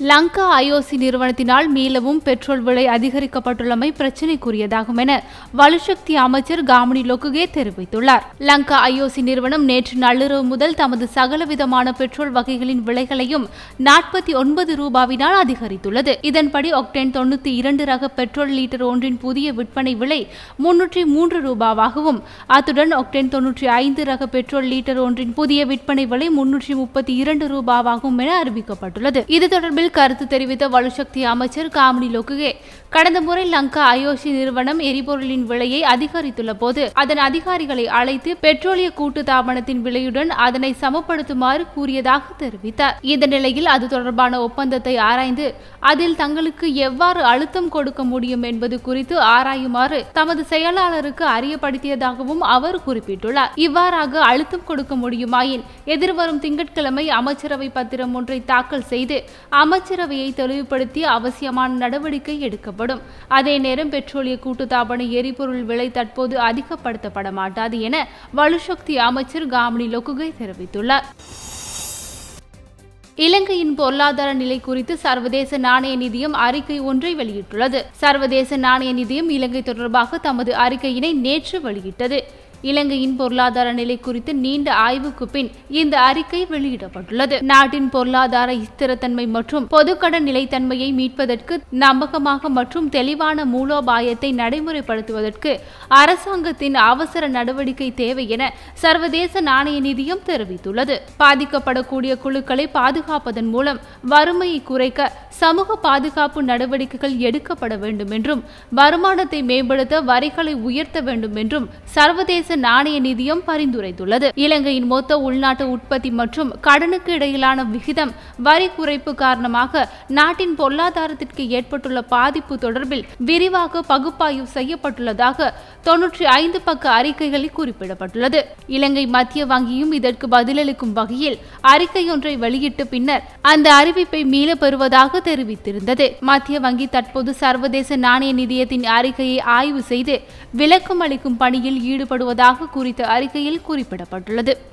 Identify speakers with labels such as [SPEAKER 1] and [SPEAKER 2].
[SPEAKER 1] Lanka IOC நிறுவனத்தினால் மீளவும் petrol விலை அதிகரிக்கப்பட்டுள்ளமை பிரச்சினைக்குரியதாகும் என வலுசக்தி அமைச்சர் காமினி லொக்குகே தெரிவித்துள்ளார் லங்கா ஐஓசி நிறுவனம் நேற்று நள்ளிரவு முதல் தமது சகலவிதமான பெட்ரோல் வகைகளின் விலைகளையும் நாற்பத்தி ஒன்பது ரூபாவினால் அதிகரித்துள்ளது இதன்படி ஒக்டேன் தொண்ணூத்தி இரண்டு ரக பெட்ரோல் லிட்டர் ஒன்றின் புதிய விற்பனை விலை முன்னூற்றி மூன்று ரூபாவாகவும் அத்துடன் ஒக்டேன் தொன்னூற்றி ஐந்து ரக பெட்ரோல் லிட்டர் ஒன்றின் புதிய விற்பனை விலை முன்னூற்றி முப்பத்தி இரண்டு ரூபாவாகும் என அறிவிக்கப்பட்டுள்ளது இது தொடர்பில் கருத்து தெரிவித்த வலுசக்தி அமைச்சர் காமினி லோக்குகே கடந்த முறை லங்கா ஐஓசி நிறுவனம் எரிபொருளின் விலையை அதிகரித்துள்ள போது அதன் அதிகாரிகளை அழைத்து பெட்ரோலிய கூட்டு தாபனத்தின் விலையுடன் அதனை சமப்படுத்துமாறு கூறியதாக தெரிவித்தார் இந்த நிலையில் அது தொடர்பான ஒப்பந்தத்தை ஆராய்ந்து அதில் தங்களுக்கு எவ்வாறு அழுத்தம் கொடுக்க முடியும் என்பது குறித்து ஆராயுமாறு தமது செயலாளருக்கு அறியப்படுத்தியதாகவும் அவர் குறிப்பிட்டுள்ளார் இவ்வாறாக அழுத்தம் கொடுக்க முடியுமாயின் எதிர்வரும் திங்கட்கிழமை அமைச்சரவை பத்திரம் ஒன்றை தாக்கல் செய்து அமைச்சரவையை தெளிவுபடுத்தி அவசியமான நடவடிக்கை எடுக்கப்படும் அதே நேரம் பெட்ரோலிய கூட்டுத்தாபன எரிபொருள் விலை தற்போது அதிகப்படுத்தப்பட மாட்டாது என வலுசக்தி அமைச்சர் காமினி லொக்குகை தெரிவித்துள்ளார் இலங்கையின் பொருளாதார நிலை குறித்து சர்வதேச நாணய நிதியம் அறிக்கை ஒன்றை வெளியிட்டுள்ளது சர்வதேச நாணய நிதியம் இலங்கை தொடர்பாக தமது அறிக்கையினை நேற்று வெளியிட்டது இலங்கையின் பொருளாதார நிலை குறித்து நீண்ட ஆய்வுக்கு பின் இந்த அறிக்கை வெளியிடப்பட்டுள்ளது நாட்டின் பொருளாதார ஸ்திரத்தன்மை மற்றும் பொதுக்கடன் நிலைத்தன்மையை மீட்பதற்கு நம்பகமாக மற்றும் தெளிவான மூலோபாயத்தை நடைமுறைப்படுத்துவதற்கு அரசாங்கத்தின் அவசர நடவடிக்கை தேவை என சர்வதேச நாணய நிதியம் தெரிவித்துள்ளது பாதிக்கப்படக்கூடிய குழுக்களை பாதுகாப்பதன் மூலம் வறுமையை குறைக்க சமூக பாதுகாப்பு நடவடிக்கைகள் எடுக்கப்பட வேண்டும் என்றும் வருமானத்தை மேம்படுத்த வரிகளை உயர்த்த வேண்டும் என்றும் சர்வதேச நாணய நிதியம் பரிந்துரைத்துள்ளது இலங்கையின் மொத்த உள்நாட்டு உற்பத்தி மற்றும் கடனுக்கு இடையிலான விகிதம் வரி குறைப்பு காரணமாக நாட்டின் பொருளாதாரத்திற்கு ஏற்பட்டுள்ள பாதிப்பு தொடர்பில் விரிவாக பகுப்பாய்வு செய்யப்பட்டுள்ளதாக தொன்னூற்றி ஐந்து பக்க அறிக்கைகளில் குறிப்பிடப்பட்டுள்ளது இலங்கை மத்திய வங்கியும் இதற்கு பதிலளிக்கும் வகையில் அறிக்கை ஒன்றை வெளியிட்ட பின்னர் அந்த அறிவிப்பை மீள பெறுவதாக தெரிவித்திருந்தது மத்திய வங்கி தற்போது சர்வதேச நாணய நிதியத்தின் அறிக்கையை ஆய்வு செய்து விளக்கம் அளிக்கும் பணியில் ஈடுபடுவதாக குறித்த அறிக்கையில் குறிப்பிடப்பட்டுள்ளது